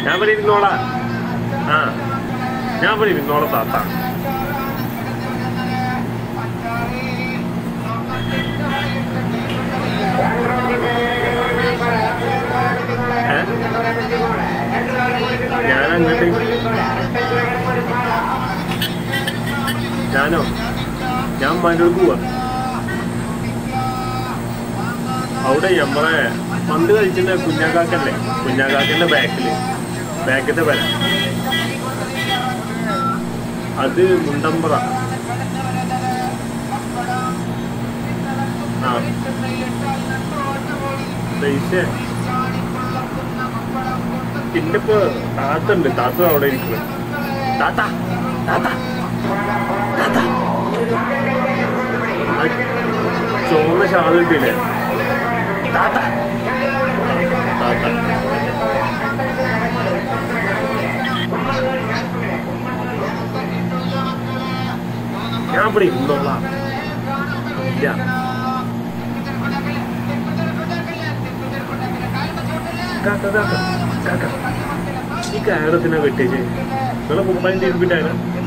ഞാൻ ഇവിടെ ഇരുന്നോളാ ആ ഞാൻ ഇവിടെ ഇരുന്നോളാം താത്ത ഏ? ഞാൻ അങ്ങോട്ട് ഞാനോ ഞാൻ മനോട് പോവാ അവിടെ നമ്മളെ പണ്ട് കഴിച്ചിട്ട് കുഞ്ഞാക്കാക്കല്ലേ കുഞ്ഞാക്കാക്കന്റെ ബാക്കില് ബാക്കത്തെ വര അത് മുണ്ടമ്പറ ആ പൈസ പിന്നെ ഇപ്പൊ താത്ത ഉണ്ട് താത്ത അവിടെ ഇരിക്കുന്നത് താത്ത താത്ത താത്ത ആ ചുവന്ന ഷാൾ കിട്ടിയില്ലേ താത്ത താത്ത ഞാൻ ഇവിടെ ഇരുന്നോളാം ഇല്ല കാക്ക കാക്ക കാക്ക ഈ കാരത്തിനാ വെട്ടേച്ച് നിങ്ങളെ മുമ്പായി തിരുപ്പിട്ടാണ്